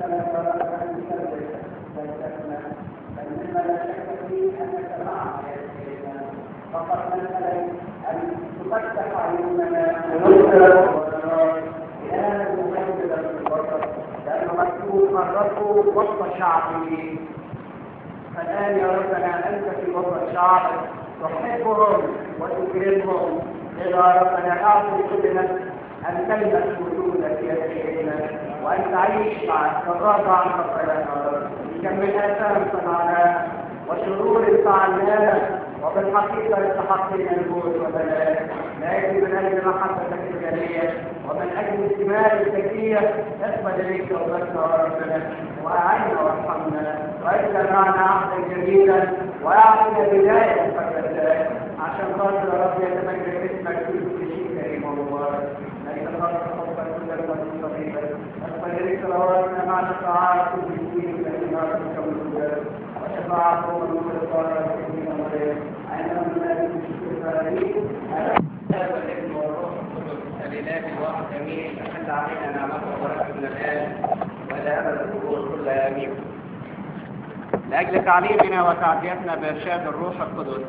فقط مثلا ان تفتح عيوننا ونذكر الان المميز في البصر لانه مكتوب الرب وسط شعبه فالان يا ربنا انت في وسط شعبك تحبهم وتكرمهم إذا ربنا أعطي كل نفس أن تلمس وجودك في يدينا وأن تعيش معك تغاضى عن خطايانا كم من آثام صنعناها وشرور فعلناها وبالحقيقة استحقنا الموت والبلاء لكن من أجل محبتك الجلية ومن أجل الثمار الزكية اقبل إليك توبتنا وربنا وأعنا وارحمنا واجعل معنا عهدا جديدا وأعطنا بداية فكرتك عشان خاطر يا رب يتمجد اسمك في كل شيء كريم ومبارك ليس خاطر حبك كل المدن طبيبا اقبل إليك صلواتنا مع شفاعات كل دين كلمات كمل وشفاعة ومن الصالح الكريم والخير عندما ننادي بالشكر الفارغين والابن والروح القدس الاله الواحد امين احل علينا نعمته وبركته من الان والى ابد الدهور كلها امين لاجل تعليمنا وتعزيتنا بارشاد الروح القدس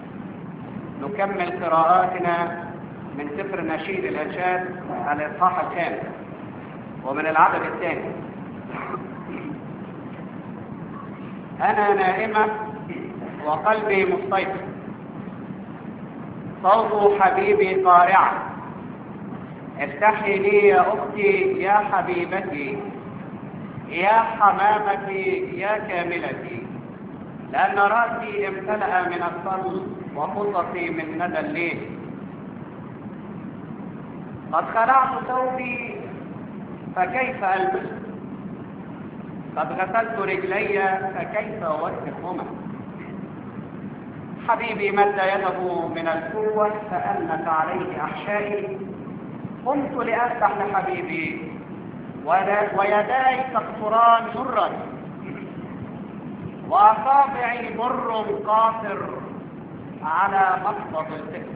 نكمل قراءاتنا من سفر نشيد الانشاد الاصحاح الخامس ومن العدد الثاني انا نائمه وقلبي مستيقظ صوت حبيبي قارعا افتحي لي يا اختي يا حبيبتي يا حمامتي يا كاملتي لان راسي امتلا من الصل وخططي من ندى الليل قد خلعت ثوبي فكيف البسه قد غسلت رجلي فكيف اوسخهما حبيبي مد يده من القوة فأنت عليه أحشائي قمت لأفتح لحبيبي ويداي تقطران مرا وأصابعي مر قاصر على مقبض الفكر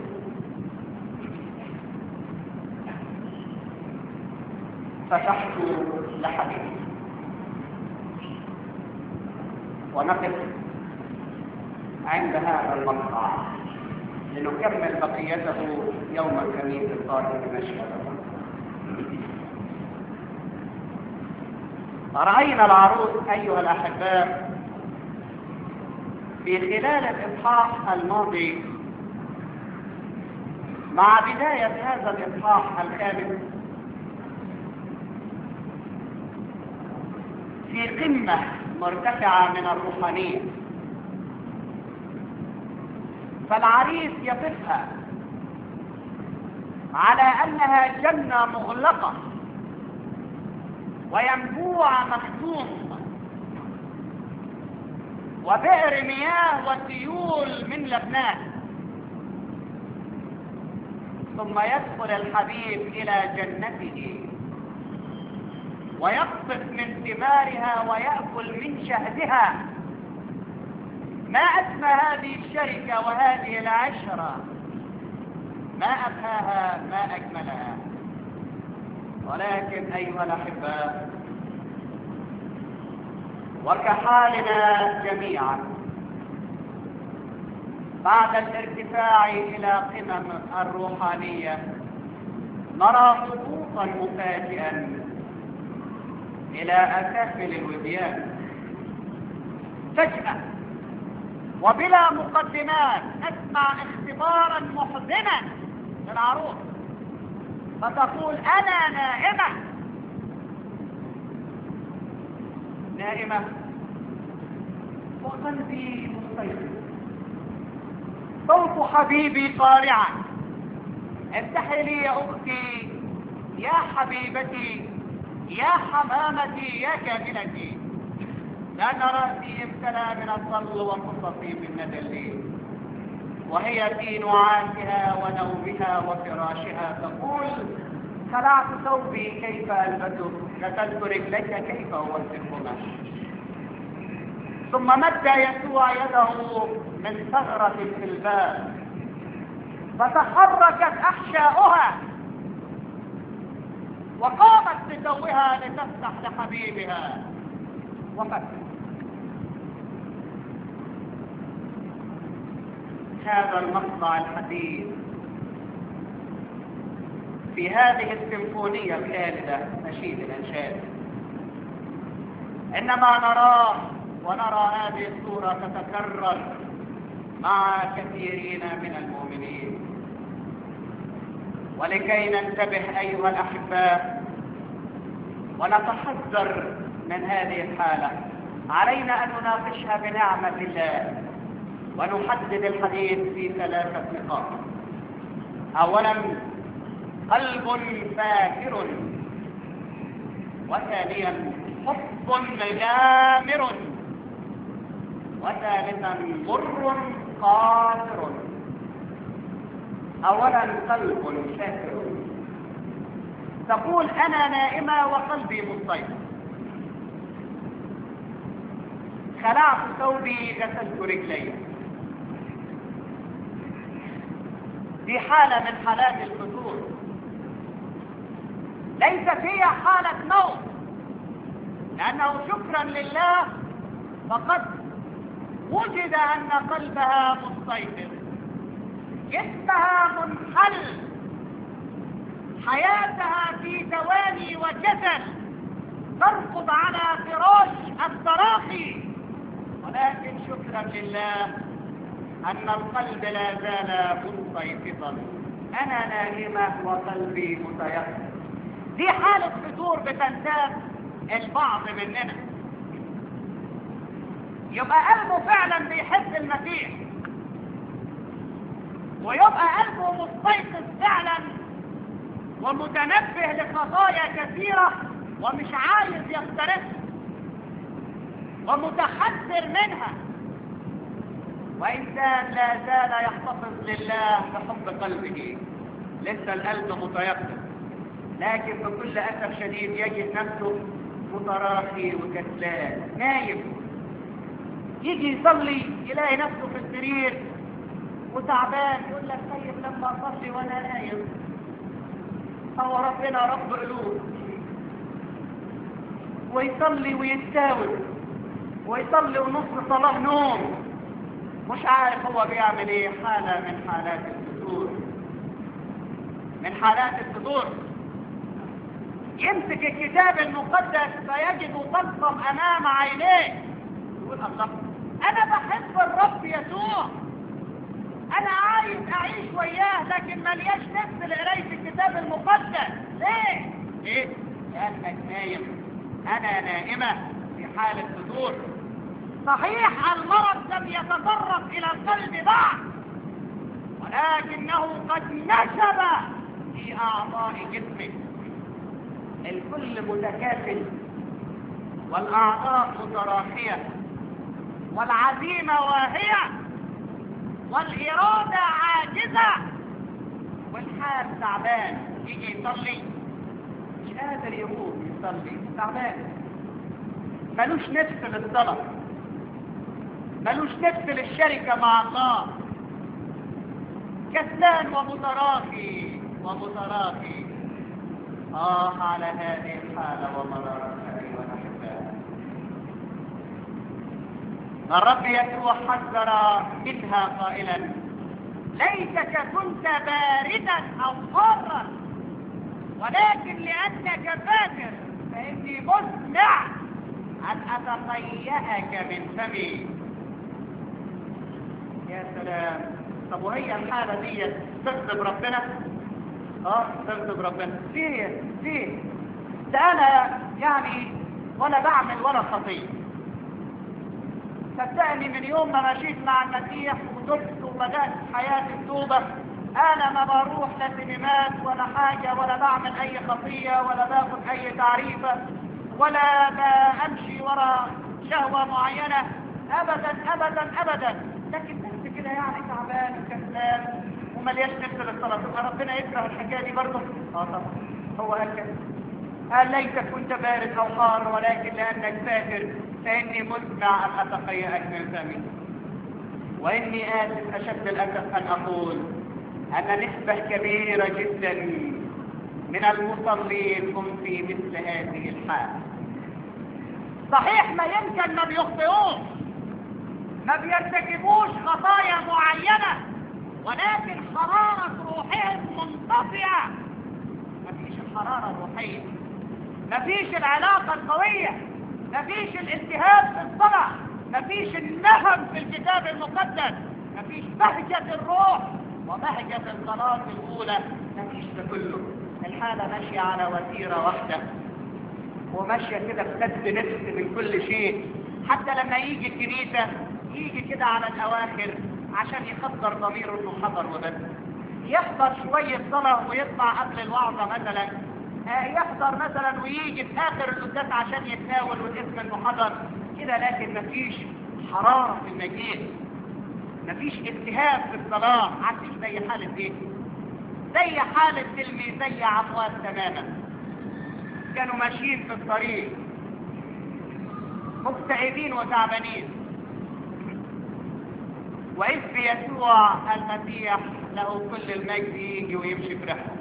فتحت لحبيبي ونقف عند هذا المقطع لنكمل بقيته يوم الخميس القادم بمشهد رأينا العروس أيها الأحباء في خلال الإصحاح الماضي مع بداية هذا الإصحاح الخامس في قمة مرتفعة من الروحانية فالعريس يصفها على انها جنة مغلقة وينبوع مختوم وبئر مياه وسيول من لبنان ثم يدخل الحبيب الى جنته ويقطف من ثمارها ويأكل من شهدها ما أسمى هذه الشركة وهذه العشرة ما أبهاها ما أجملها ولكن أيها الأحباء وكحالنا جميعا بعد الارتفاع إلى قمم الروحانية نرى هبوطا مفاجئا إلى أسافل الوديان فجأة وبلا مقدمات نسمع اختبارا محزنا للعروس فتقول انا نائمة نائمة وقلبي مستيقظ صوت حبيبي قارعا افتحي لي يا اختي يا حبيبتي يا حمامتي يا كاملتي لأن رأسي امتلأ من الظل وقصصي من ندى الليل وهي في نعاسها ونومها وفراشها تقول خلعت ثوبي كيف ألبسه غسلت رجليك كيف أوسخهما ثم مد يسوع يده من ثغرة في الباب فتحركت أحشاؤها وقامت بتوها لتفتح لحبيبها وفتح هذا المقطع الحديث في هذه السيمفونية الخالدة نشيد الأنشاد إنما نراه ونرى هذه الصورة تتكرر مع كثيرين من المؤمنين ولكي ننتبه أيها الأحباء ونتحذر من هذه الحالة علينا أن نناقشها بنعمة الله ونحدد الحديث في ثلاثة نقاط أولا قلب فاكر وثانيا حب غامر وثالثا مر قاصر اولا قلب شاكر تقول انا نائمه وقلبي مضطرب خلعت ثوبي غسلت رجلي دي حالة من حالات الفتور ليست هي حالة نوم لأنه شكرا لله فقد وجد أن قلبها مستيقظ جسمها منحل حياتها في دواني وكسل ترقد على فراش التراخي ولكن شكرا لله أن القلب لا زال مستيقظا أنا نائمة وقلبي متيقظ دي حالة فتور بتنتاب البعض مننا يبقى قلبه فعلا بيحب المسيح ويبقى قلبه مستيقظ فعلا ومتنبه لخطايا كثيرة ومش عايز يقترف ومتحذر منها وإنسان لا زال يحتفظ لله بحب قلبه لسه القلب متيقظ لكن بكل أسف شديد يجد نفسه متراخي وكسلان نايم يجي يصلي يلاقي نفسه في السرير وتعبان يقول لك طيب لما اصلي وانا نايم هو ربنا رب قلوب ويصلي ويتساوي ويصلي ونص صلاه نوم مش عارف هو بيعمل ايه حاله من حالات الفتور من حالات الفتور يمسك الكتاب المقدس فيجد تلطم امام عينيه يقول الله انا بحب الرب يسوع انا عايز اعيش وياه لكن ملياش نفس لقرايه الكتاب المقدس ليه ليه لانك نايم انا نائمه في حاله فتور صحيح المرض لم يتطرق الى القلب بعد ولكنه قد نشب في اعضاء جسمه الكل متكافل والاعضاء متراخيه والعزيمه واهيه والاراده عاجزه والحال تعبان يجي يصلي مش قادر يقوم يصلي تعبان ملوش نفس للصلاه ملوش نفس للشركه مع الله كسلان ومتراخي ومتراخي آه على هذه الحالة ومرارتها أيها الأحباء الرب يسوع حذر منها قائلا ليتك كنت باردا أو حارا ولكن لأنك فاكر فإني مسمع أن أتقيأك من فمي يا سلام طب وهي الحالة دي تغضب ربنا؟ اه تغضب ربنا فيه فيه ده انا يعني ولا بعمل ولا خطيه صدقني من يوم ما مشيت مع المسيح وتبت وبدات حياه التوبه انا ما بروح لا سينمات ولا حاجه ولا بعمل اي خطيه ولا باخد اي تعريفه ولا بمشي ورا شهوه معينه ابدا ابدا ابدا لكن بس كده يعني تعبان وكسلان وملياش نفس للصلاة تبقى ربنا يكره الحكاية دي برضه اه طبعا هو قال كده قال ليس كنت بارد او حار ولكن لانك فاكر فاني مسمع ان اتقيأك من فمي واني اسف اشد الاسف ان اقول ان نسبة كبيرة جدا من المصلين هم في مثل هذه الحال صحيح ما يمكن ما بيخطئوش ما بيرتكبوش خطايا معينة ولكن حرارة روحهم منطفئة مفيش الحرارة الروحية مفيش العلاقة القوية مفيش الالتهاب في الصلاة مفيش النهم في الكتاب المقدس مفيش بهجة الروح وبهجة الصلاة الأولى مفيش ده كله الحالة ماشية على وتيرة واحدة وماشية كده بسد نفس من كل شيء حتى لما يجي الكنيسة يجي كده على الأواخر عشان يخدر ضميره انه حضر وبس يحضر شوية صلاة ويطلع قبل الوعظة مثلا آه، يحضر مثلا ويجي في آخر القداس عشان يتناول والاسم انه حضر كده لكن مفيش حرارة في المجيء مفيش التهاب في الصلاة عارفين زي حالة ايه زي حالة تلميذي عموات تماما كانوا ماشيين في الطريق مكتئبين وتعبانين وإذ بيسوع المسيح له كل المجد يجي ويمشي في رحله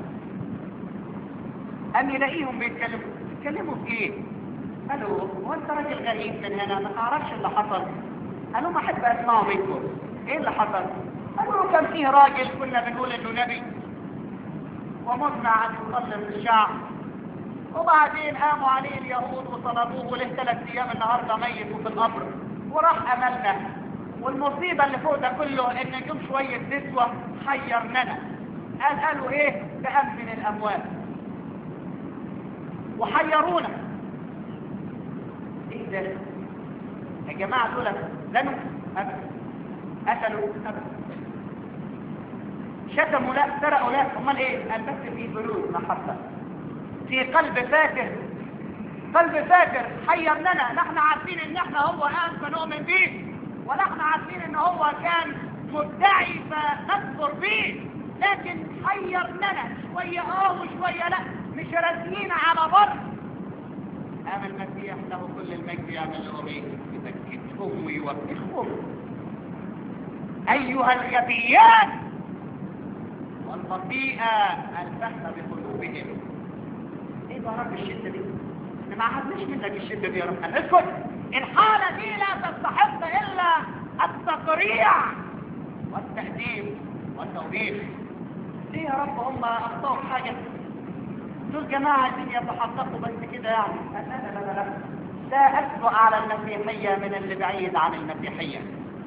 أن يلاقيهم بيتكلموا بيتكلموا في إيه؟ قالوا هو أنت راجل غريب من هنا ما تعرفش اللي حصل قالوا ما أحب أسمعه منكم إيه اللي حصل؟ قالوا كان فيه راجل كنا بنقول إنه نبي ومزنع أن يصلي في الشعب وبعدين قاموا عليه اليهود وطلبوه له ثلاث ايام النهارده ميت وفي القبر وراح املنا والمصيبه اللي فوق ده كله ان جم شويه نسوه حيرننا قال قالوا ايه ده قام من الاموات وحيرونا ايه ده يا جماعه دول زنوا ابدا قتلوا ابدا شتموا لا سرقوا لا امال ايه قال بس في بلوغ محبه في قلب فاكر قلب فاكر حيرننا نحن عارفين ان احنا هو قام فنؤمن به ونحن عارفين ان هو كان مدعي فنكفر به لكن حيرننا شوية اه وشوية لا مش راسيين على بر قام المسيح له كل المجد يعمل لهم ايه يبكتهم ويوبخهم ايها الغبيان والبطيئة الفهم بقلوبهم ايه يا رب الشدة دي انا ما عهدناش منك الشدة دي يا رب اسكت الحالة دي لا تستحق الا التقريع والتأديب والتوبيخ ليه يا رب هم اخطأوا في حاجة دول جماعة عايزين يتحققوا بس كده يعني لا لا لا لا لا أسوأ على المسيحية من اللي بعيد عن المسيحية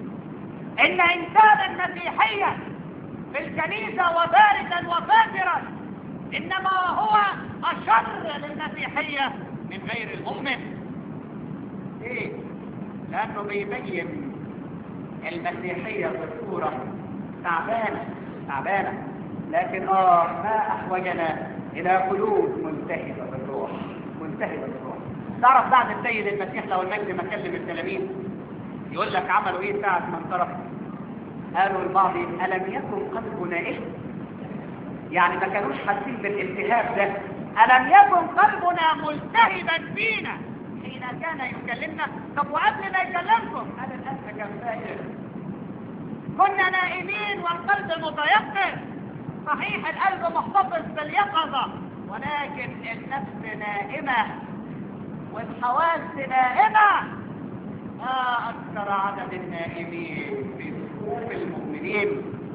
إن إنسانا مسيحيا في الكنيسة وباردا وفاجرا إنما هو أشر للمسيحية من غير المؤمن إيه؟ لأنه بيبين المسيحية بصورة تعبانة تعبانة لكن آه ما أحوجنا إلى قلوب ملتهبة بالروح ملتهبة بالروح تعرف بعد السيد المسيح لو المجد ما كلم التلاميذ يقول لك عملوا إيه ساعة ما انصرف قالوا البعض ألم يكن قلبنا إيه يعني ما كانوش حاسين بالالتهاب ده ألم يكن قلبنا ملتهبا فينا حين كان يكلمنا طب وقبل ما يكلمكم قال الأسف كان فاجر كنا نائمين والقلب متيقظ صحيح القلب محتفظ باليقظة ولكن النفس نائمة والحواس نائمة ما أكثر عدد النائمين في صفوف المؤمنين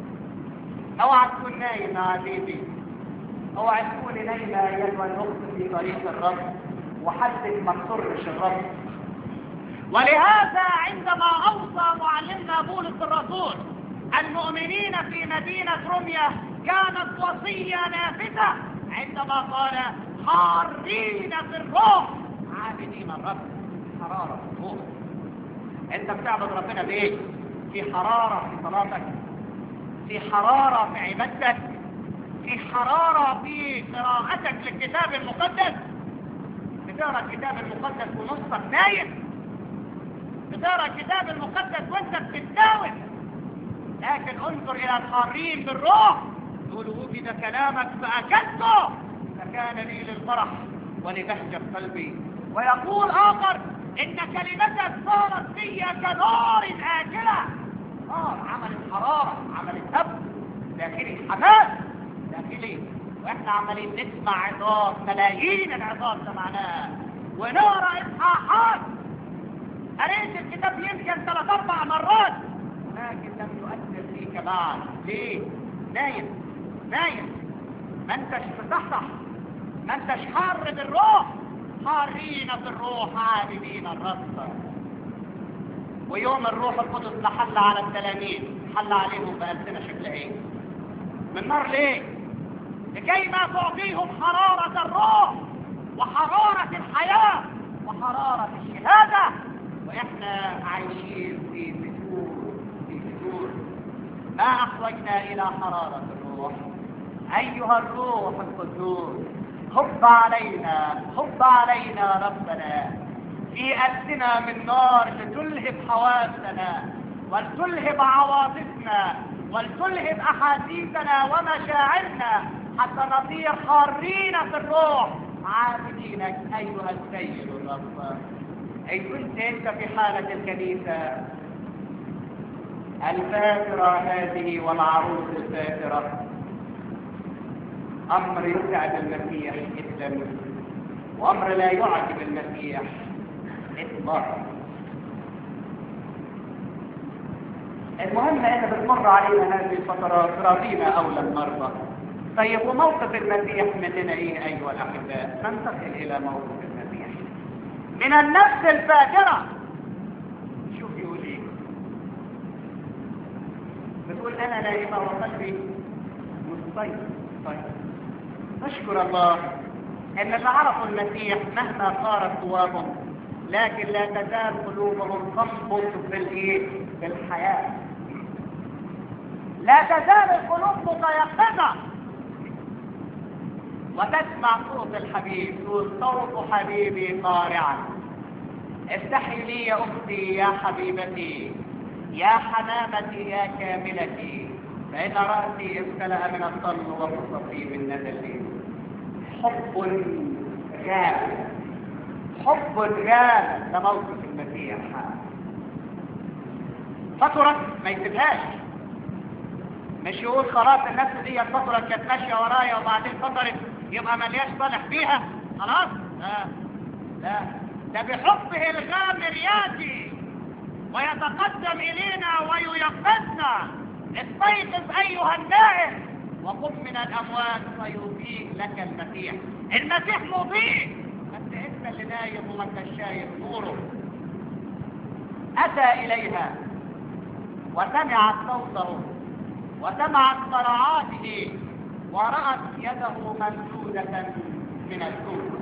اوعى تكون نايم يا عزيزي اوعى تكون نايمة ايها الاخت في طريق الرب وحدك ما تصرش الرب ولهذا عندما اوصى معلمنا بولس الرسول المؤمنين في مدينة روميا كانت وصية نافذة عندما قال حارين في الروح عابدين الرب حرارة في الروح انت بتعبد ربنا بايه في حرارة في صلاتك في حرارة في عبادتك في حرارة في قراءتك للكتاب المقدس بتقرا الكتاب المقدس ونصك نايم بتقرا الكتاب المقدس وانت بتتناول لكن انظر الى الحارين بالروح يقول وجد كلامك فاكلته فكان لي للفرح ولبهجة قلبي ويقول اخر ان كلمتك صارت في كنار اكله نار عملت حرارة عملت هب داخلي حماس داخلي واحنا عمالين نسمع عظات ملايين العظات سمعناها ونقرا اصحاحات قريت الكتاب يمكن ثلاث اربع مرات لكن لم يؤثر فيك بعد ليه؟ نايم نايم ما انتش مصحصح ما انتش حار بالروح حارين بالروح عابدين الرب ويوم الروح القدس لحل على التلاميذ حل عليهم بألسنة شكل ايه من نار ليه لكي ما تعطيهم حرارة الروح وحرارة الحياة وحرارة الشهادة واحنا عايشين في فتور في فتور ما احوجنا الى حرارة الروح ايها الروح القدوس هب علينا هب علينا ربنا في ألسنة من نار لتلهب حواسنا ولتلهب عواطفنا ولتلهب أحاسيسنا ومشاعرنا حتى نصير حارين في الروح عابدينك أيها السيد الرب أي كنت أنت في حالة الكنيسة الفاترة هذه والعروس الفاترة أمر يسعد المسيح جدا وأمر لا يعجب المسيح إطلاقا المهم ان بتمر علينا هذه الفترات راضينا اولى المرضى طيب وموقف المسيح مننا ايه ايها الاحباء ننتقل الى موقف المسيح من النفس الفاجرة شوف يقول ايه بتقول انا نائمة وقلبي مستيقظ طيب نشكر الله ان اللي عرفوا المسيح مهما صارت قواهم لكن لا تزال قلوبهم تنبض في الايه في الحياه لا تزال القلوب متيقظه وتسمع صوت الحبيب تقول صوت حبيبي قارعا افتحي لي يا اختي يا حبيبتي يا حمامتي يا كاملتي فان راسي امتلا من الطل وفصتي من ندى حب غاب حب غاب ده موقف المسيح فترة ما يسيبهاش مش يقول خلاص النفس دي فترة كانت ماشية ورايا وبعدين فترة يبقى ملياش صالح فيها خلاص لا لا ده بحبه الغامر ياتي ويتقدم الينا وييقظنا استيقظ ايها النائم وقم من الاموات فيضيء لك المسيح المسيح مضيء بس انت اللي نايم وما انتش شايف نوره اتى اليها وسمعت صوته وسمعت قرعاته ورأت يده ممدودة من السوق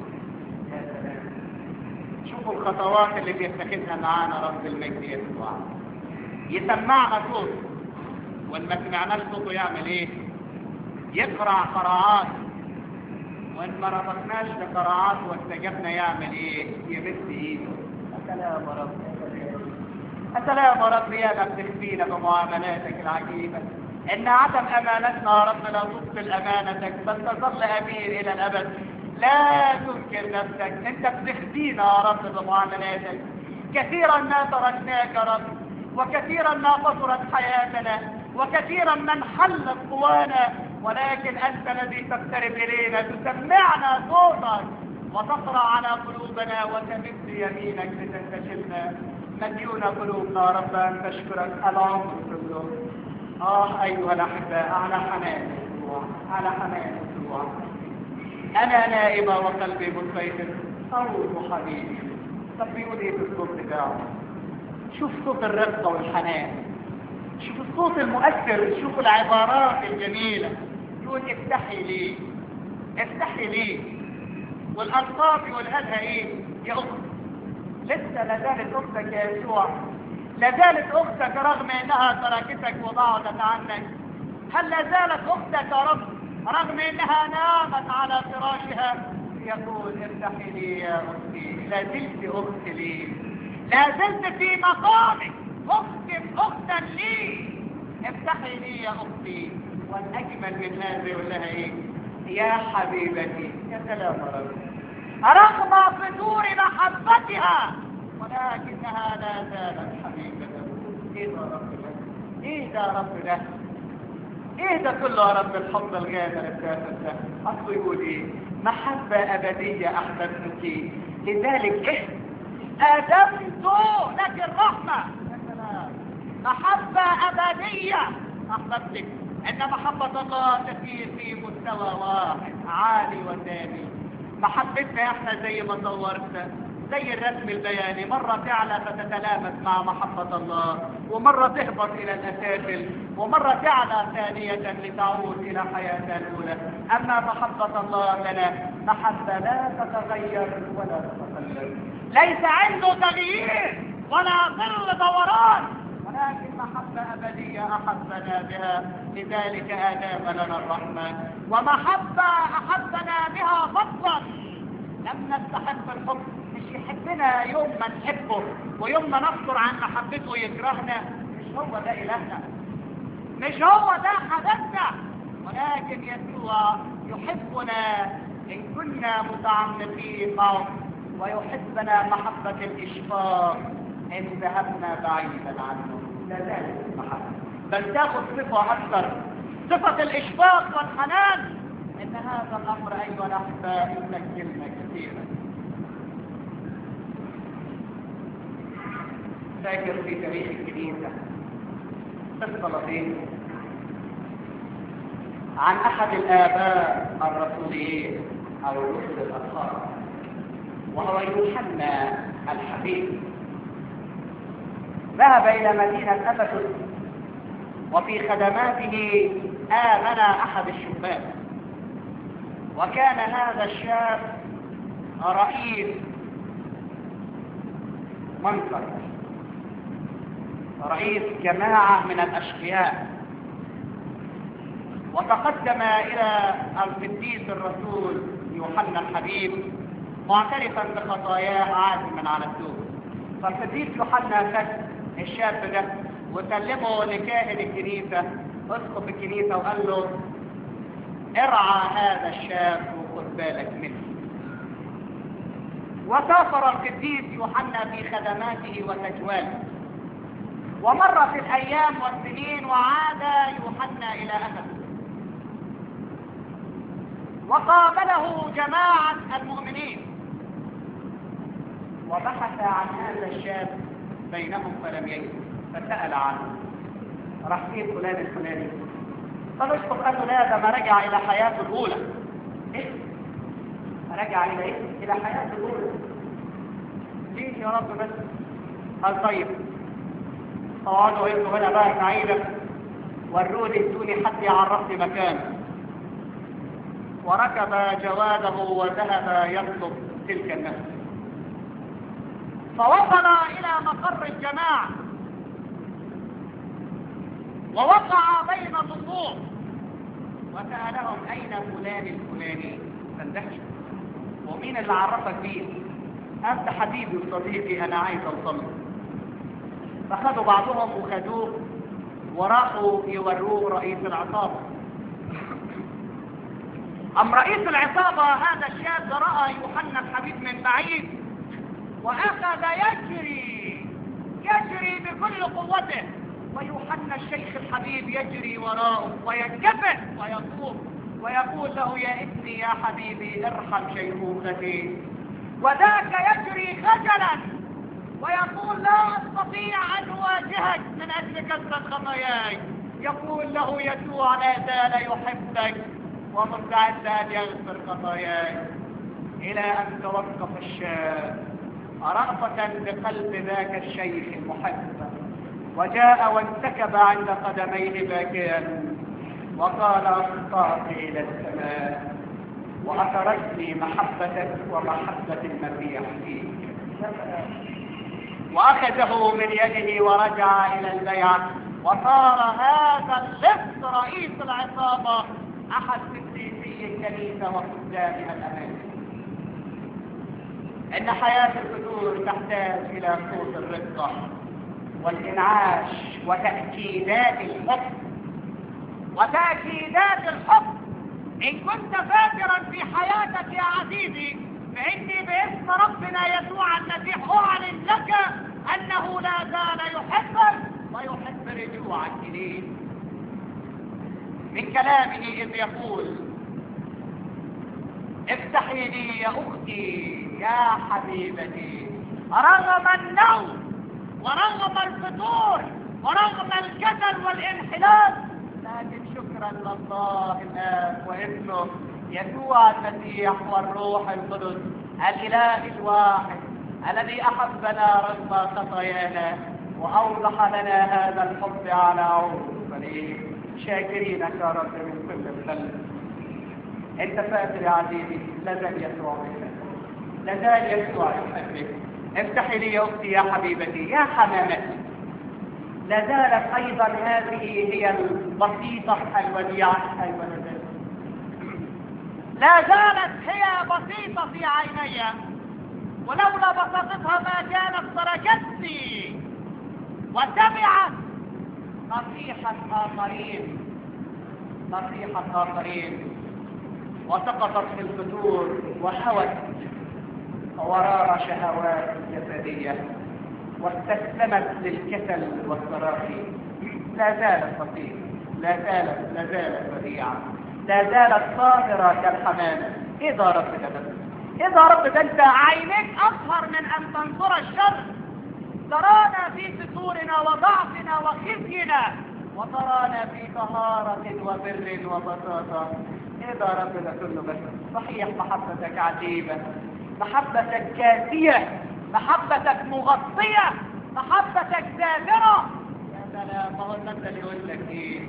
شوفوا الخطوات اللي بيتخذها معانا رب المجد يسوع يسمعنا صوت وان ما سمعناش صوته يعمل ايه يقرع قراءات وان ما ربطناش بقراءات واستجبنا يعمل ايه يمد ايده السلام يا رب السلام يا رب يا ما بتخفينا بمعاملاتك العجيبه ان عدم امانتنا يا رب لا تبطل امانتك بل تظل امين الى الابد لا تنكر نفسك انت بتخفينا يا رب بمعاملاتك كثيرا ما تركناك يا رب وكثيرا ما قصرت حياتنا وكثيرا ما انحلت قوانا ولكن انت الذي تقترب الينا تسمعنا صوتك وتقرا على قلوبنا وتمد يمينك لتنتشلنا مديون قلوبنا يا رب ان تشكرك العمر كله اه ايها الاحباء على حنان يسوع على حنان يسوع انا نائمه وقلبي مستيقظ صوت حبيبي طب بيقول ايه في الصوت بتاعه شوف صوت الرقه والحنان شوف الصوت المؤثر شوف العبارات الجميله يقول افتحي لي افتحي لي والالفاظ يقولها لها ايه يا اخت لسه لا زالت اختك يا يسوع لا زالت اختك رغم انها تركتك وبعدت عنك هل لا زالت اختك يا رب رغم انها نامت على فراشها يقول افتحي لي يا اختي لا زلت اخت لي لا زلت في مقامك اخت اختا لي افتحي لي يا اختي والاجمل من هذا يقول لها ايه يا حبيبتي يا سلام يا رب رغم فتور محبتها ولكنها لا زالت حبيبة ايه ده رب ده ايه ده رب ده ايه ده كله يا رب الحب الغامر التافه ده اصله يقول ايه محبة ابدية احببتك لذلك ايه ادمت لك الرحمة يا سلام محبة ابدية احببتك ان محبة الله تسير في مستوى واحد عالي ودامي محبتنا احنا زي ما صورت زي الرسم البياني مرة تعلى فتتلامس مع محبة الله ومرة تهبط إلى الأسافل ومرة تعلى ثانية لتعود إلى حياتها الأولى أما محبة الله لنا محبة لا تتغير ولا تتغير ليس عنده تغيير ولا ظل دوران ولكن محبة أبدية أحبنا بها لذلك آداب لنا الرحمة ومحبة أحبنا بها فضلا لم نستحق الحب مش يحبنا يوم ما نحبه ويوم ما نصدر عن محبته يكرهنا مش هو ده إلهنا مش هو ده حدثنا ولكن يسوع يحبنا إن كنا متعمقين معه ويحبنا محبة الإشفاق إن ذهبنا بعيدا عنه لا زالت المحبة بل تاخذ صفة أكثر صفة الإشفاق والحنان إن هذا الأمر أيها الأحباء يسجلنا كثيرا فاكر في تاريخ الكنيسة قصة لطيفة عن أحد الآباء الرسوليين أو الرسل الأطهار وهو يوحنا الحبيب ذهب إلى مدينة أفسس وفي خدماته آمن أحد الشبان وكان هذا الشاب رئيس منصب رئيس جماعة من الأشقياء وتقدم إلى القديس الرسول يوحنا الحبيب معترفا بخطاياه عازما على التوبة فالقديس يوحنا خد الشاب ده وسلمه لكاهن الكنيسة اسقف الكنيسة وقال له ارعى هذا الشاب وخد بالك منه وسافر القديس يوحنا في خدماته وتجواله ومرت الايام والسنين وعاد يوحنا الى افسس وقابله جماعه المؤمنين وبحث عن هذا الشاب بينهم فلم يجد فسال عنه راح فين فلان الفلاني فالاسقف قال له لا ده ما رجع الى حياته الاولى ايه رجع الى ايه الى حياته الاولى ليه يا رب بس قال طيب اقعدوا انتوا هنا بقى سعيدة وروني ادوني حد يعرفني مكانه وركب جواده وذهب يطلب تلك النفس فوصل الى مقر الجماعة ووقع بين الصفوف وسألهم اين فلان الفلاني فاندهشوا ومين اللي عرفك بيه انت حبيبي وصديقي انا عايز اوصل فخدوا بعضهم وخدوه وراحوا يوروه رئيس العصابة أم رئيس العصابة هذا الشاب رأى يوحنا الحبيب من بعيد وأخذ يجري يجري بكل قوته ويوحنا الشيخ الحبيب يجري وراءه وينكفئ ويطوف ويقول له يا ابني يا حبيبي ارحم شيخوختي وذاك يجري خجلا ويقول لا استطيع ان اواجهك من اجل كثرة خطاياي يقول له يسوع لا زال يحبك ومستعد ان يغفر خطاياي الى ان توقف الشاب رأفة بقلب ذاك الشيخ المحب وجاء وانتكب عند قدميه باكيا وقال اخطأت الى السماء واثرتني محبتك ومحبة المسيح فيك واخذه من يده ورجع الى البيعة وصار هذا اللص رئيس العصابة احد قديسي الكنيسة وخدامها الامانة ان حياة الفتور تحتاج الى صوت الرقة والانعاش وتأكيدات الحب وتأكيدات الحب ان كنت فاكرا في حياتك يا عزيزي فاني باسم ربنا يسوع المسيح اعلن لك انه لا زال يحبك ويحب رجوعك اليه من كلامه إذ يقول افتحي لي يا أختي يا حبيبتي رغم النوم ورغم الفطور ورغم الكسل والانحلال لكن شكرا لله الآب وابنه يسوع المسيح والروح القدس الإله الواحد الذي أحبنا رغم خطايانا وأوضح لنا هذا الحب على عود صليب شاكرينك يا رب من كل القلب انت فاكر يا عزيزي لا زال يسوع بك لا زال يسوع يحبك افتحي لي يا اختي يا حبيبتي يا حمامتي لا زالت ايضا هذه هي البسيطه الوديعه ايوه لا زالت لا زالت هي بسيطه في عيني ولولا بساطتها ما كانت تركتني وتبعت نصيحة آخرين نصيحة آخرين وسقطت في الفتور وهوت وراء شهوات جسدية واستسلمت للكسل والصراخي لا زالت بسيطة لا زالت لا زالت بديعة لا زالت طاهرة كالحمامة إذا رب ده إذا رب ده أنت عينيك أطهر من أن تنظر الشر ترانا في ستورنا وضعفنا وخزينا وترانا في طهارة وبر وبساطة إذا رب ده كله بس صحيح محبتك عجيبة محبتك كافية محبتك مغطية محبتك زاهرة يا سلام ما هو انت اللي يقول لك ايه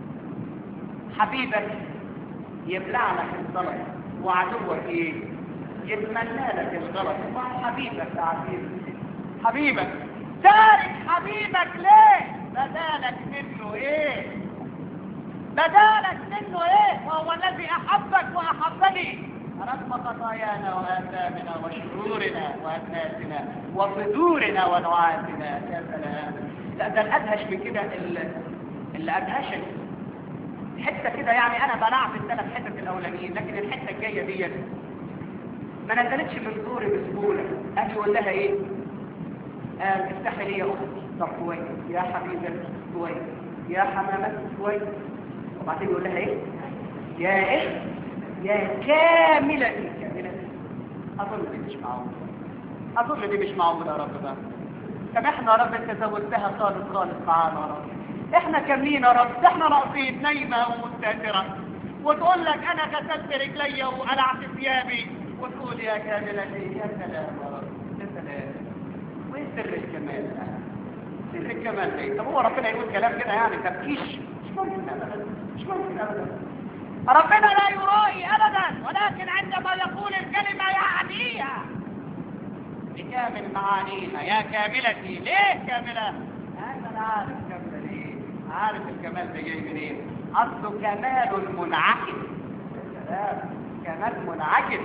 حبيبك يبلع لك الغلط وعدوك ايه يتمنى لك الغلط ما هو حبيبك يا عزيزي حبيبك تارك حبيبك ليه بدالك منه ايه بدالك منه ايه وهو الذي احبك واحبني رغم خطايانا واثامنا وشرورنا واناسنا وفجورنا ونعاتنا يا سلام لا ده الادهش من كده ال- اللي ادهشك حته كده يعني انا بلعب الثلاث حتت الاولانيين لكن الحته الجايه ديت ما نزلتش من زوري بسهوله اجي اقول لها ايه قال افتحي لي يا اختي طب كويس يا حبيبتي كويس يا حمامتي كويس وبعدين يقول لها ايه يا ايه يا كاملة كاملة اظن دي مش معقول اظن دي مش معقول يا رب بقى طب احنا يا رب انت زودتها خالص خالص معانا يا رب احنا كاملين يا رب ده احنا ناقصين نايمه ومستهتره وتقول لك انا غسلت رجلي وقلعت ثيابي وتقول يا كاملتي يا سلام يا رب يا سلام وايه سر الكمال ده؟ سر الكمال ايه طب هو ربنا يقول كلام كده يعني تبكيش مش ممكن ابدا مش ممكن ابدا ربنا لا يرائي ابدا ولكن عندما يقول الكلمه يعنيها بكامل معانيها يا كاملتي ليه كامله انا عارف كامله ليه عارف الكمال ده جاي منين اصله كمال منعكس يا سلام كمال منعكس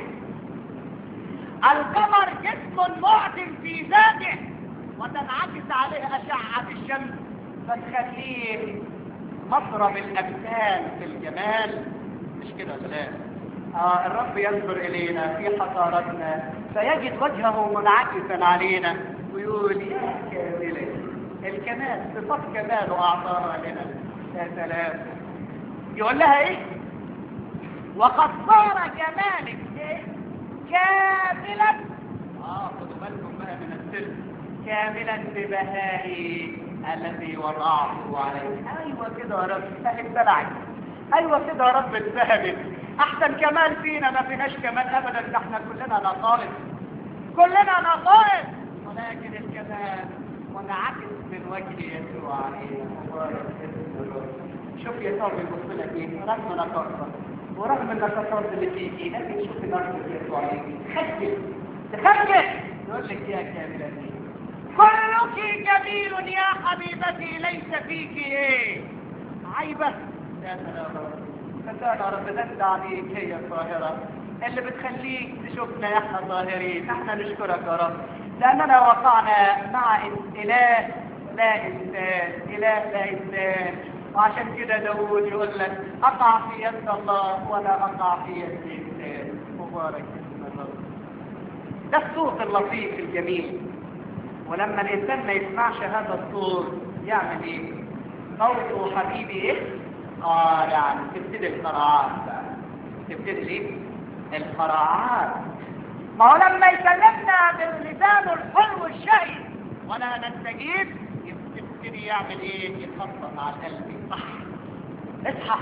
القمر جسم معدم في ذاته وتنعكس عليه أشعة الشمس فتخليه مضرب الأمثال في الجمال مش كده ولا لا؟ آه الرب ينظر إلينا في حضارتنا فيجد وجهه منعكسا علينا ويقول يا كاملة الكمال صفات كماله أعطاها لنا يا سلام يقول لها إيه؟ وقد صار جمالك إيه؟ كاملا اه خدوا بالكم بقى من السر كاملا ببهائي الذي وضعته عليه ايوه كده يا رب فهم بلعك ايوه كده يا رب اتفهمت احسن كمال فينا ما فيناش كمال ابدا ده احنا كلنا نقائص كلنا نقائص ولكن الكمال منعكس من وجه يسوع عليه مبارك اسم الرب شوف يسوع بيبص لك ايه رغم نقائصك ورغم النشاطات اللي فيكي لكن شوف نفسك يسوع عليكي خجل تخجل يقول لك يا كاملتي كلك جميل يا حبيبتي ليس فيك ايه عيبة يا سلام فتانا رب نسى عليك هي الظاهرة اللي بتخليك تشوفنا احنا ظاهرين احنا نشكرك يا رب لاننا وقعنا مع اله لا انسان اله لا انسان وعشان كده داود يقول لك اقع في يد الله ولا اقع في يد الانسان مبارك اسم الرب ده الصوت اللطيف الجميل ولما الانسان ما يسمعش هذا الصوت يعمل ايه صوت حبيبي ايه قارعا تبتدي القراءات بقى تبتدي ليه القراءات ما هو لما يكلمنا باللسان الحلو الشهي ولا نستجيب يبتدي يعمل ايه يخطط على القلب صح اصحى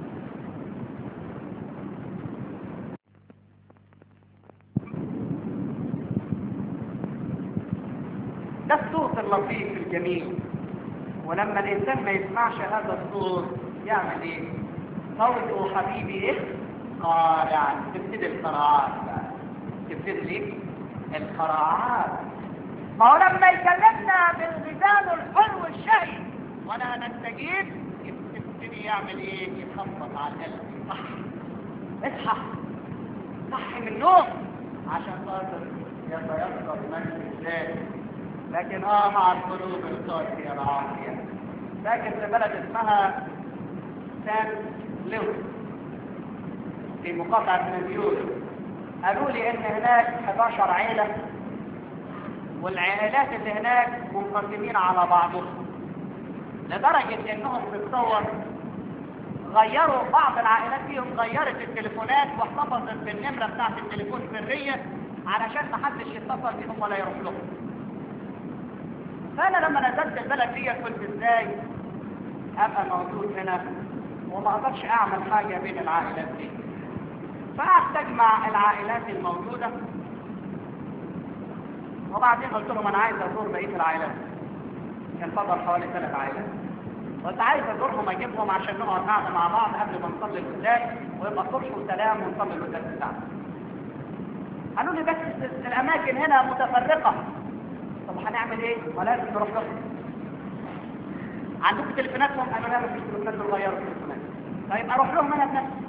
ده الصوت اللطيف الجميل ولما الانسان ما يسمعش هذا الصوت يعمل ايه صوت حبيبي ايه قارعا تبتدي القراءات بقى تبتدي ليه القراءات ما هو لما يكلمنا باللسان الحلو الشهي ولا نستجيب يبتدي يعمل ايه يخبط على القلب صح اصحى صحي من النوم عشان خاطر يتيسر مجد الذات لكن اه مع القلوب القاسية العافية لكن في بلد اسمها سان لويس في مقاطعة مليون قالوا لي ان هناك 11 عيلة والعائلات اللي هناك منقسمين على بعضهم لدرجة انهم في الصور غيروا بعض العائلات فيهم غيرت التليفونات واحتفظت بالنمرة بتاعت التليفون سرية علشان محدش يتصل بيهم ولا يروح لهم فانا لما نزلت البلد دي قلت ازاي ابقى موجود هنا وما اقدرش اعمل حاجة بين العائلات دي فقعدت اجمع العائلات الموجودة وبعدين قلت لهم انا عايز ازور بقية العائلات كان فضل حوالي ثلاث عائلات قلت عايز ازورهم اجيبهم عشان نقعد قاعده مع بعض قبل ما نصلي القداس ويبقى صلح وسلام ونصلي القداس بتاعنا قالوا لي بس الاماكن هنا متفرقه طب هنعمل ايه؟ ما لازم نروح لهم عندكم تليفوناتهم؟ قالوا لا مفيش تليفونات غيروا التليفونات طيب اروح لهم انا بنفسي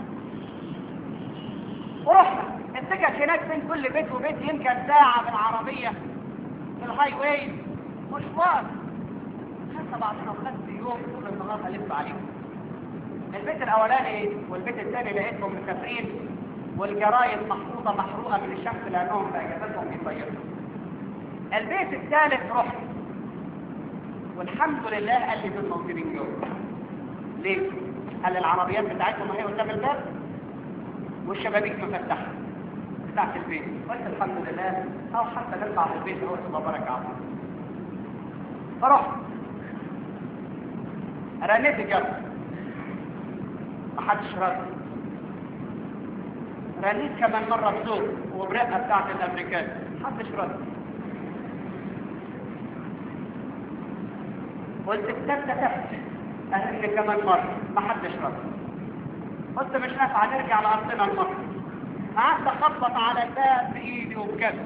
ورحنا السكك هناك بين كل بيت وبيت يمكن ساعة بالعربية في الهاي واي مشوار خدنا بعضنا وخدت يوم طول النهار هلف عليهم البيت الاولاني والبيت الثاني لقيتهم مسافرين والجرايد محفوظة محروقة من الشمس لانهم في اجازتهم بيطيروا البيت الثالث رحت والحمد لله قال لي دول موجودين جوه ليه؟ قال لي العربيات بتاعتهم اهي قدام الباب والشبابيك مفتحه بتاعت البيت قلت الحمد لله او حتى نطلع في البيت نقول الله بارك عظيم فرحت رنيت الجرس محدش رد رنيت كمان مرة بصوت وبرقة بتاعت الامريكان محدش رد قلت الثالثة تحت أهل كمان مرة محدش رد قلت مش نافع نرجع لأرضنا المصر قعدت اخبط على الباب بايدي وبكذا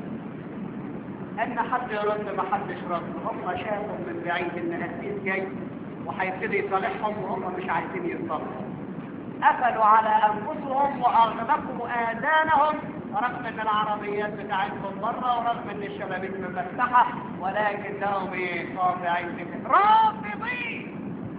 ان حد يرد ما حدش رد هم شافوا من بعيد ان قسيس جاي وهيبتدي يصالحهم وهم مش عايزين يتصالحوا قفلوا على انفسهم واغلقوا اذانهم رغم ان العربيات بتاعتهم بره ورغم ان الشبابيك مفتحه ولكنهم ايه طابعين رافضين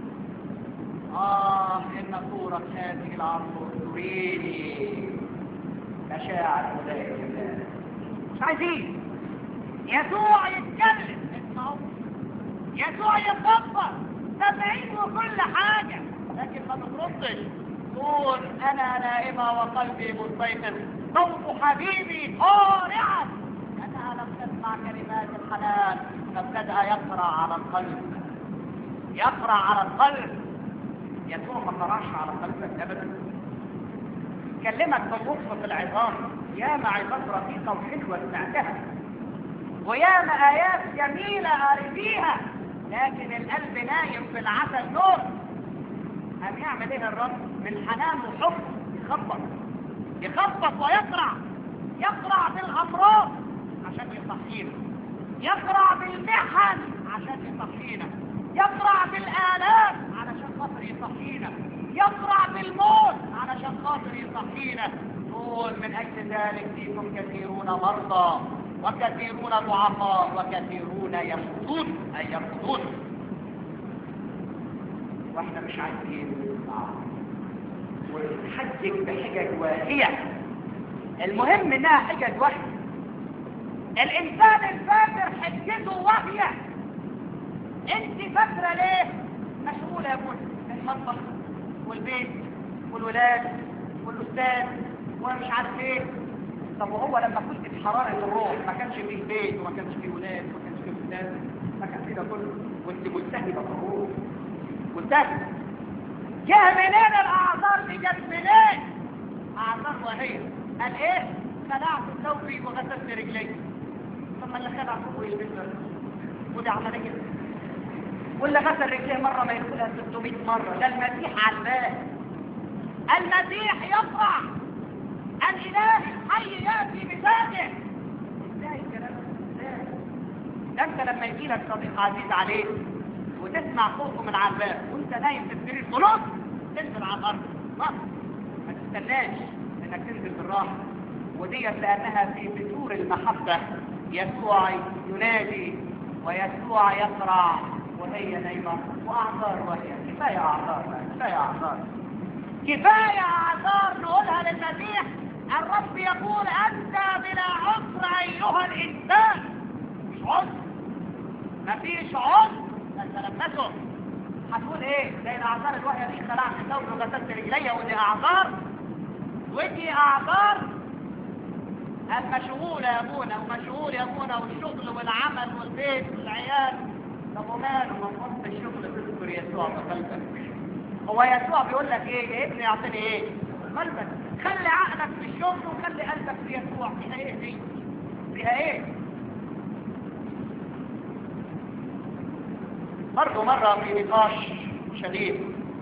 آه إن صورة هذه العصر تريني مشاعر أولئك الناس مش عايزين يسوع يتكلم اسمعوا يسوع يتفضل سامعين وكل حاجة لكن ما تردش تقول أنا نائمة وقلبي مستيقظ صوت حبيبي قارعا أنها لم تسمع كلمات الحنان فابتدأ يقرأ على القلب يقرأ على القلب يسوع ما قرأش على قلبك ابدا كلمك باللطف في العظام ياما عظات رقيقه وحلوه سمعتها وياما ايات جميله قاريتيها لكن القلب نايم في العسل نور قام يعمل ايه الرب من حنان وحب يخبط يخبط ويقرع يقرع بالامراض عشان يصحينا يقرع بالمحن عشان يصحينا يقرع بالآلام علشان خاطر يصحينا يقرع بالموت علشان خاطر يصحينا نقول من أجل ذلك فيكم كثيرون مرضى وكثيرون ضعفاء وكثيرون يموتون أي يرفضون واحنا مش عايزين نسمع ونحجج بحجج واهية المهم انها حجج واحية الانسان الفاكر حجته واهية انت فاكره ليه مشغوله يا ابوي المطبخ والبيت والولاد والاستاذ ومش عارف ايه طب وهو لما كنت في حرارة الروح ما كانش فيه بيت وما كانش فيه ولاد وما كانش فيه استاذ ما كان فيه ده كله وانت مجتهدة في الروح مجتهدة جه منين الاعذار دي جت منين اعذار وهي قال ايه خلعت ثوبي وغسلت رجلي طب ما اللي خلع ثوبه يلبس ودي عمليه واللي غسل رجليه مره ما يدخلها 600 مره ده المسيح على الباب المسيح يفرح الاله الحي ياتي بذاته ازاي الكلام ده ازاي ده انت لما يجي لك صديق عزيز عليك وتسمع صوته من على الباب وانت نايم في السرير خلاص تنزل على الارض ما ما تستناش انك تنزل بالراحه وديت لانها في بذور المحبه يسوع ينادي ويسوع يقرع وهي نايمه واعذار وهي كفايه اعذار كفايه اعذار كفايه اعذار نقولها للمسيح الرب يقول انت بلا عذر ايها الانسان مش عذر مفيش عذر تتلمسه هتقول ايه زي الاعذار الوهيه دي خلعت ثوبي وغسلت رجليا ودي اعذار ودي اعذار المشغول يا ابونا ومشغول يا ابونا والشغل والعمل والبيت والعيال طب وماله ما نحط الشغل تذكر يسوع بقلبك هو يسوع بيقول لك ايه يا ابني اعطيني ايه قلبك خلي عقلك في الشغل وخلي قلبك في يسوع فيها ايه دي فيها ايه برضه مرة في نقاش شديد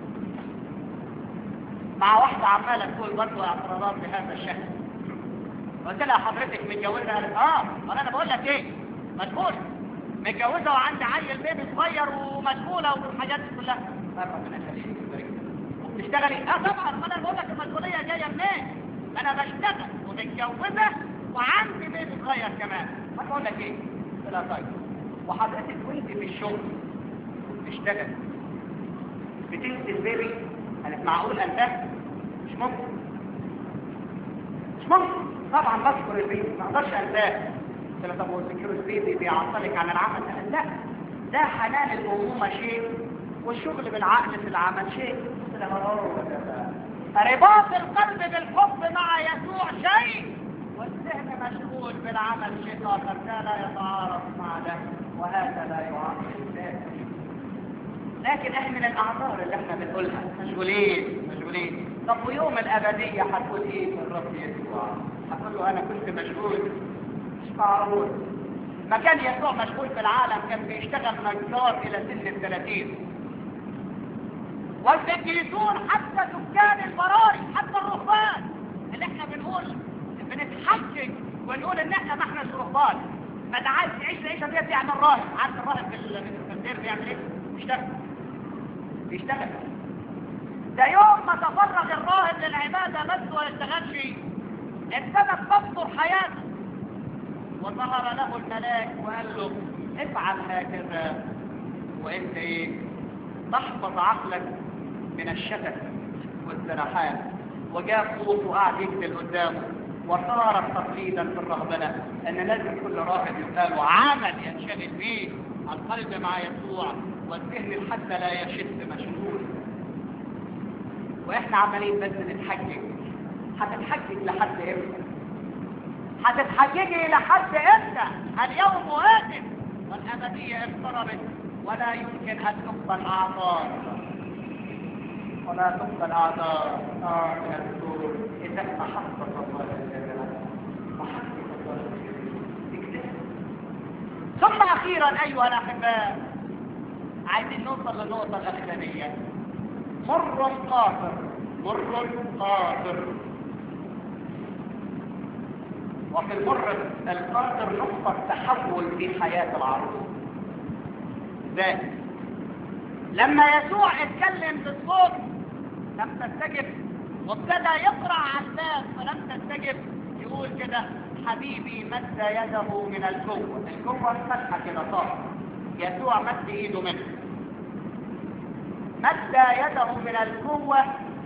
مع واحدة عمالة تقول برضه اعتراضات بهذا الشكل قلت لها حضرتك متجوزة قالت اه وانا انا بقول لك ايه مشغولة متجوزة وعندي عيل بيبي صغير ومشغولة والحاجات دي كلها قال ربنا يخليك ويبارك لك. وبتشتغلي اه طبعا ما انا بقول لك المسؤولية جاية منين انا بشتغل ومتجوزة وعندي بيبي صغير كمان ما بقول لك ايه قلت لها طيب وحضرتك وانت في الشغل بتشتغل بتنسي البيبي قالت معقول انساه مش ممكن مش ممكن طبعا بذكر البيبي ما اقدرش انساه قلت له طب هو ذكر البيبي بيعطلك عن العمل قال لا ده حنان الامومه شيء والشغل بالعقل في العمل شيء قلت له هو ده رباط القلب بالحب مع يسوع شيء والذهن مشغول بالعمل شيء اخر ده لا يتعارض مع ده وهذا لا يعارض ذاك لكن احنا من الاعذار اللي احنا بنقولها مشغولين مشغولين طب ويوم الابديه هتقول ايه في الرب يسوع هتقول له انا كنت مشغول مش معقول ما كان يسوع مشغول في العالم كان بيشتغل نجار الى سن الثلاثين والقديسون حتى سكان البراري حتى الرهبان اللي احنا بنقول بنتحجج ونقول ان احنا ما احناش رهبان ما انت عايز تعيش العيشه ديت يعمل راهب عارف الراهب في الدير بيعمل ايه؟ بيشتغل بيشتغل ده يوم ما تفرغ الراهب للعباده بس ولا يشتغلش ابتدت تبصر حياته وظهر له الملاك وقال له افعل هكذا وانت ايه تحفظ عقلك من الشتت والسرحان وجاء صوت وقعد يقتل قدامه وصارت تقليدا في الرهبنه ان لازم كل راهب يبقى له عمل ينشغل به القلب مع يسوع والذهن حتى لا يشد مشغول واحنا عمالين بس نتحجج هتتحجج لحد امتى هتتحججي لحد امتى اليوم واقف والابديه اقتربت ولا يمكن ان تقبل اعذار ولا تقبل اعذار اه من الدور اذا محبه الله الجلال محبه الله الجلال ثم اخيرا ايها الاحباء عايزين نوصل للنقطه الاخرانيه مر قاصر مر قاصر وفي المر القاصر نقطة تحول في حياة العروس ذات لما يسوع اتكلم بالصوت لم تستجب وابتدى يقرأ على الباب فلم تستجب يقول كده حبيبي مد يده من الجوة الجوة فتحة كده صار يسوع مد ايده منه مد يده من الجوة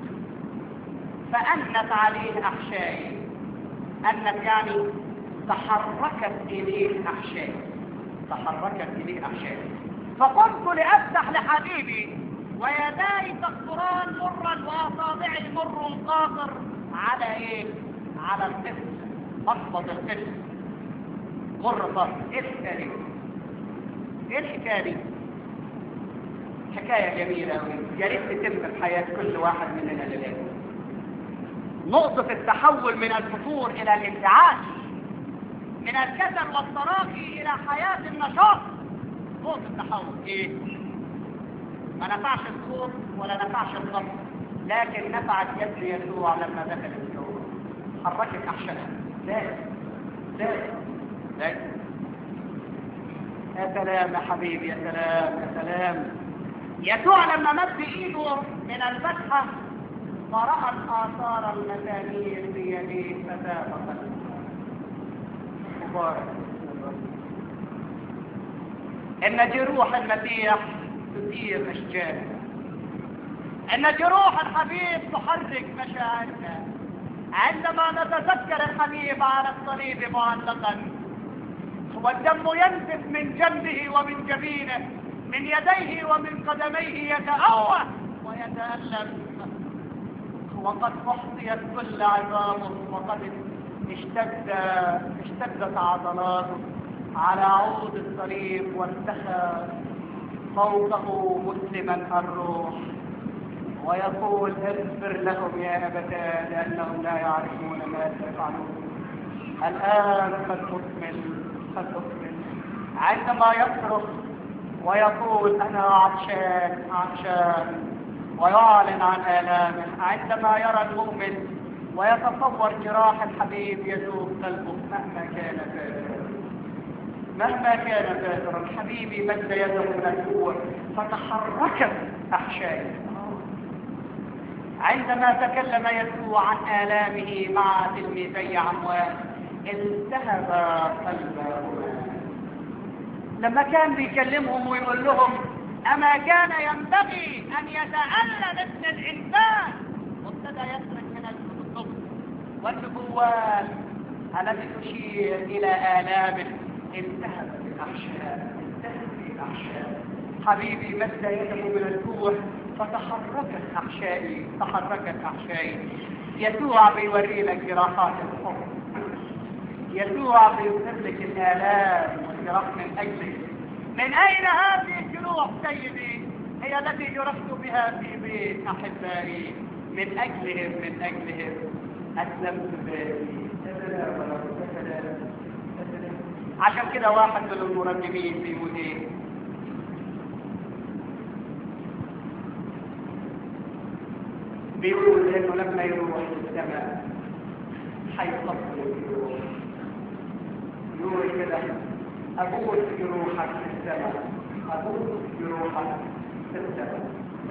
فأنت عليه أحشائي أنت يعني تحركت إليه أحشائي تحركت إليه أحشائي فقمت لأفتح لحبيبي ويداي تقطران مرا واصابعي مر قاطر على ايه على القسم مقبض القسم مر قاطر ايه الحكايه دي ايه الحكايه دي حكايه جميله قوي يا ريت تتم في حياه كل واحد مننا لله نقطه التحول من الفتور الى الانتعاش من الكسل والتراخي الى حياه النشاط نقطه التحول ايه ما نفعش الصوت ولا نفعش الضبط لكن نفعت يد يسوع لما دخل الجو حركت احشائها لازم لازم لازم يا سلام يا حبيبي يا سلام يا سلام يسوع لما مد ايده من الفتحة فرأى آثار المسامير في يديه فذاب قلبه مبارك إن جروح المسيح تثير أشجار أن جروح الحبيب تحرك مشاعرنا عندما نتذكر الحبيب على الصليب معلقا والدم ينزف من جنبه ومن جبينه من يديه ومن قدميه يتأوه ويتألم وقد أحصيت كل عظامه وقد اشتد اشتدت عضلاته على عود الصليب وارتخى فوقه مسلما الروح ويقول اغفر لهم يا أبتاه لأنهم لا يعرفون ما يفعلون الآن قد أكمل قد أكمل عندما يصرخ ويقول أنا عطشان عطشان ويعلن عن آلامه عندما يرى المؤمن ويتصور جراح الحبيب يذوب قلبه مهما كان فاترا مهما كان فاترا حبيبي مد يده من الجوع فتحركت أحشائه عندما تكلم يسوع عن آلامه مع تلميذي عموان التهب قلبهما لما كان بيكلمهم ويقول لهم أما كان ينبغي أن يتألم ابن الإنسان وابتدى يخرج من الصدق والنبوات التي تشير إلى آلامه التهب الأحشاء التهب الأحشاء حبيبي مد يده من الجوع فتحركت أحشائي تحركت أحشائي يسوع بيوري لك جراحات الحب يسوع بيظهر لك الآلام والجراح من أجلك من أين هذه الجروح سيدي هي التي جرحت بها في بيت أحبائي من أجلهم من أجلهم أسلمت بالي عشان كده واحد من المرنمين بيقول ايه بيقول انه لما يروح للسماء حيصفر الجروح يقول كده أبوس جروحك في السماء أبوس جروحك في السماء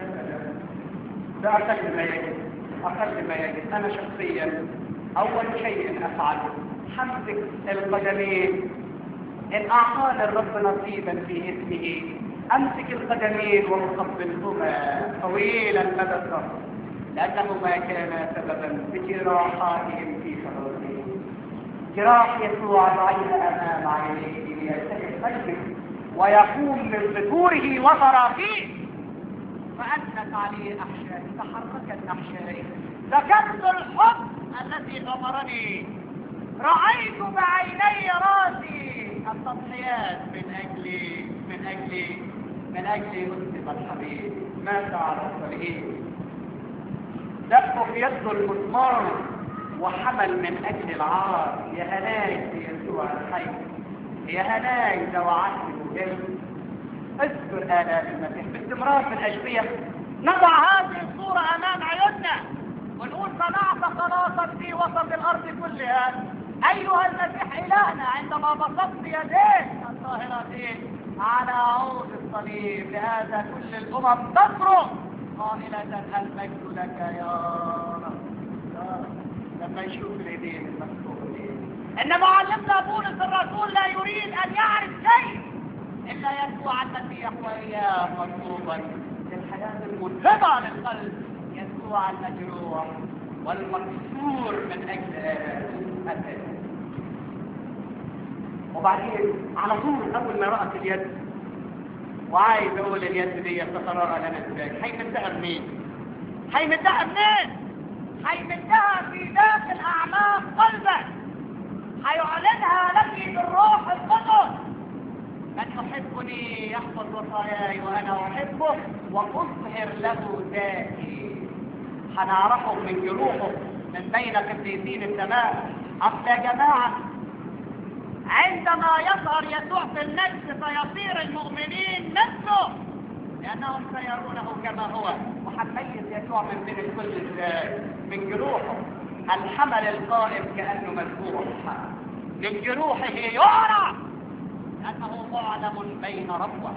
ده أقل ما يجب أقل ما يجب أنا شخصيا أول شيء أفعله حمسك القدمين إن أعطاني الرب نصيبا في اسمه أمسك القدمين وأقبلهما طويلا مدى الظهر لأنهما كانا سببا في جراحاتهم في فرائهم جراح يسوع العين أمام عينيه ليلتهب قلبه ويقوم من ذكوره وتراخيه فأنت عليه أحشائي تحركت أحشائي ذكرت الحب الذي غمرني رأيت بعيني راسي التضحيات من أجلي من أجلي من أجل مسلم الحبيب مات على الصليب دفه في يده المسمار وحمل من أجل العار يا هناي في يسوع الحي يا هناي لو عهد الجل اذكر آلام المسيح باستمرار في الأشبية نضع هذه الصورة أمام عيوننا ونقول صنعت خلاصا في وسط الأرض كلها أيها المسيح إلهنا عندما بسطت يديك الطاهرتين على عود الصليب لهذا كل الأمم تصرخ قائلة المجد لك يا رب يا رب لما يشوف اليدين المكتوبين ان معلمنا بولس الرسول لا يريد ان يعرف شيء الا يسوع المسيح واياه مطلوبا للحياه المنهبه للقلب يسوع المجروح والمكسور من اجل الاسد وبعدين على طول اول ما رأت اليد وعايز اقول اليد دي تتراءى لنا ازاي هيمدها منين هيمدها منين هيمدها في داخل اعماق قلبك هيعلنها لك بالروح القدس من يحبني يحفظ وصاياي وانا احبه واظهر له ذاتي هنعرفه من جروحه من بين قديسين السماء اصل يا جماعه عندما يظهر يسوع في النفس سيصير المؤمنين مثله لأنهم سيرونه كما هو وهنميز يسوع من بين الكل ازاي من جروحه الحمل القائم كأنه مذبوح من جروحه يعرف لأنه معلم بين ربوة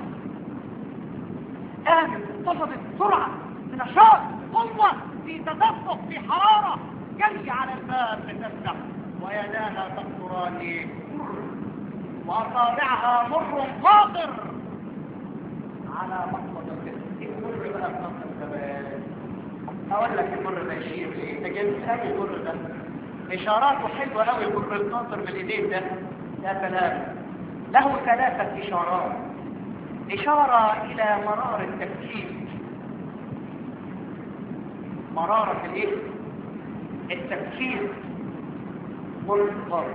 آمن تصل بسرعة بنشاط قوة في تدفق في حرارة جري على الباب لتفتح ويداها تقطران وأصابعها مر قاطر على مقصد الجسد المر بقى في نص الزمان أقول لك المر ده يشير لإيه؟ ده جنس هاي المر ده إشاراته حلوة أوي المر القاطر من الإيدين ده يا سلام له ثلاثة إشارات إشارة إلى مرار التفكير مرارة الإيه؟ التفكير مر قاطر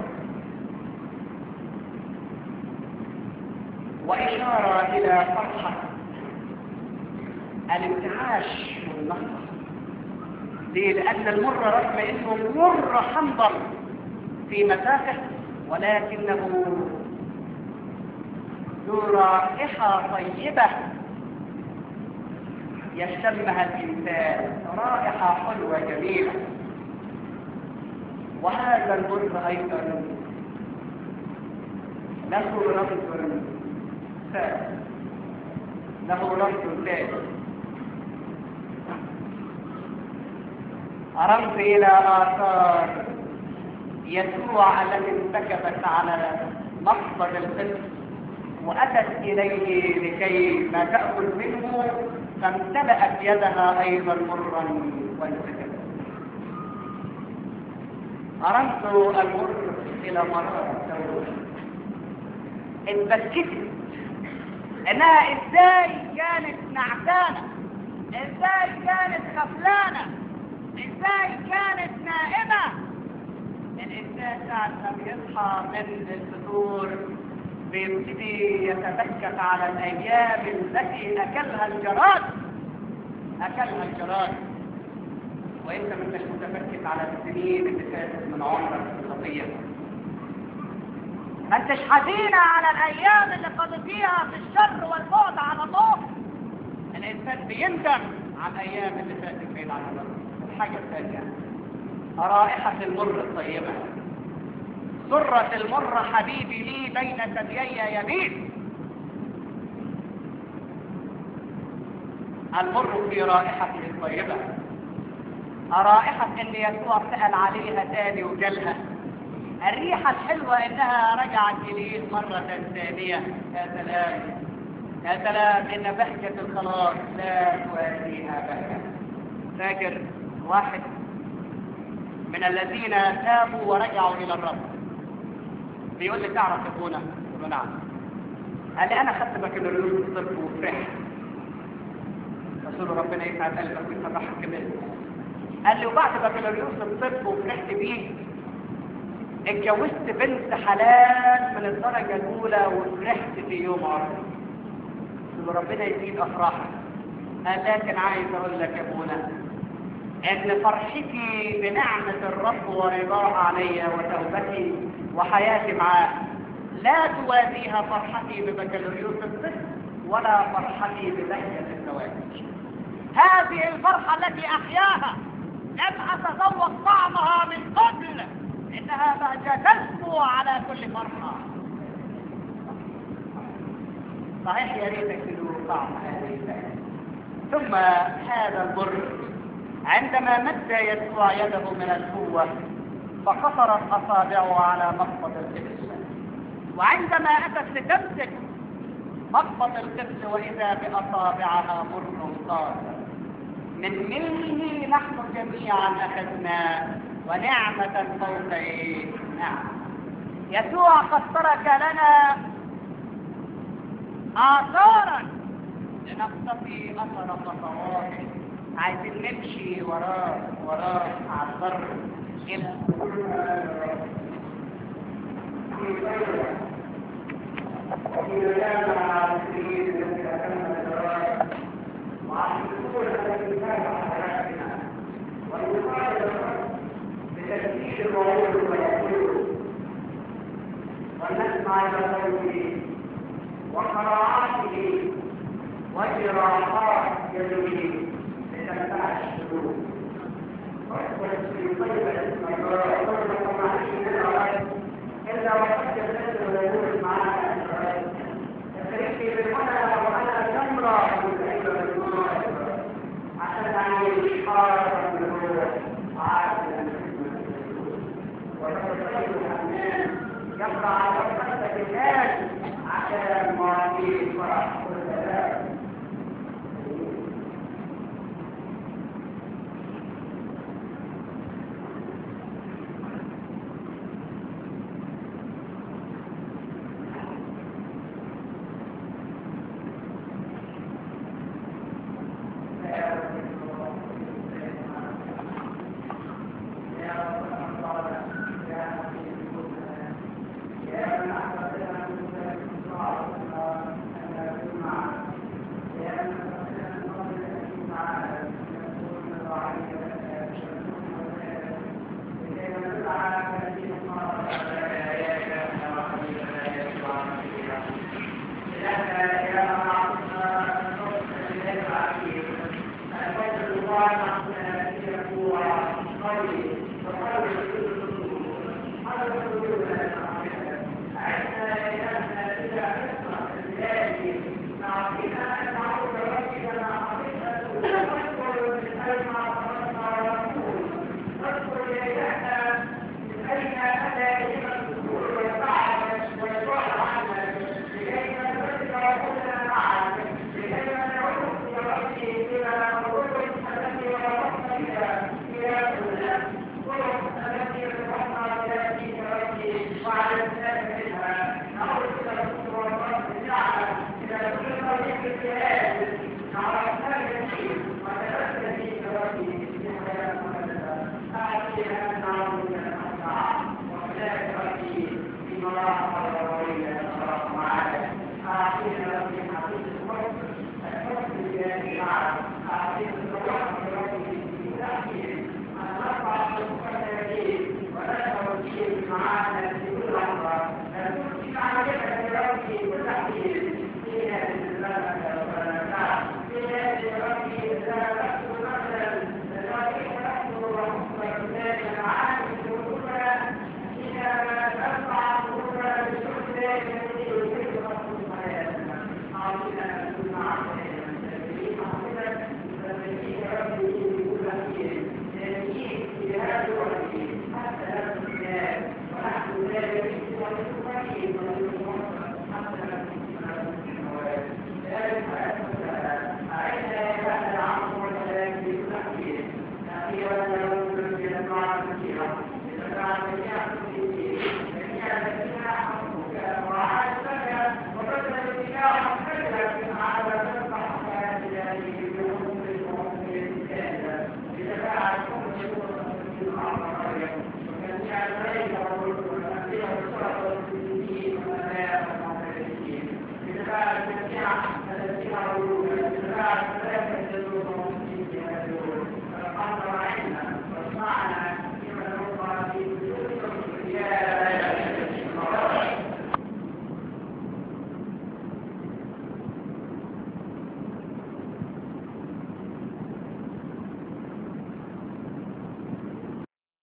وإشارة إلى فرحة الانتعاش والنصر ليه؟ لأن المر رغم أنه مر حمضا في مسافة ولكنه ذو رائحة طيبة يشمها الإنسان رائحة حلوة جميلة وهذا المر أيضا له رمز ثالث له رمز ثالث رمز إلى آثار يسوع التي انتكبت على مقصد القدس وأتت إليه لكي ما تأكل منه فامتلأت يدها أيضا مرا وانتكبت رمز المر إلى مرارة التوبة اتبكتت انها ازاي كانت نعسانة ازاي كانت غفلانة ازاي كانت نائمة الانسان ساعة ما بيصحى من الفطور بيبتدي يتبكت على الايام التي اكلها الجراد اكلها الجراد وانت مش متبكت على السنين اللي فاتت من عمرك الخطيه ما انتش حزينة على الايام اللي قضيتيها في الشر والبعد عن الله الانسان بيندم على الايام اللي فاتت بعيد عن الله الحاجة الثانية رائحة المر الطيبة سرة المر حبيبي لي بين ثديي يمين المر في رائحته الطيبة رائحة اللي يسوع سأل عليها تاني وجالها الريحة الحلوة انها رجعت اليه مرة ثانية يا سلام يا سلام ان بهجة الخلاص لا توازيها بهجة فاكر واحد من الذين تابوا ورجعوا الى الرب بيقول لي تعرف يا ابونا قلت له نعم قال لي انا خدت بكالوريوس الطب وفرحت رسول ربنا يسعد قلبك ويفرحك كمان قال لي وبعد بكالوريوس الطب وفرحت بيه اتجوزت بنت حلال من الدرجة الأولى وفرحت في يوم عرض ربنا يزيد أفراحك قال لكن عايز أقول لك يا أبونا إن فرحتي بنعمة الرب ورضاه علي وتوبتي وحياتي معاه لا توازيها فرحتي ببكالوريوس الطب ولا فرحتي ببهجة الزواج هذه الفرحة التي أحياها لم أتذوق طعمها من قبل إنها بهجة تسمو على كل فرحة صحيح يا ريتك تدور طعم هذه البهجة ثم هذا البر عندما مد يسوع يده من القوة فقصرت أصابعه على مقبض القبل وعندما أتت لتمسك مقبض القبل وإذا بأصابعها مر قاسر من ملئه نحن جميعا أخذنا ونعمة فوق إيه؟ نعم يسوع قد ترك لنا آثارا لنقتفي اثر خطواته عايزين نمشي وراه وراه على البر جبت ونسمع إلى قوله وقراءاته وجراحات يده لتنفع الشرور إلا وقد جلست ويقول معنا تفريقي بالهنا وأنا تمرة بالعيد والمنار عشان أعمل حارة بالروح عادلا يقرأ على قصة الناس عشان ما فيه فرح والسلام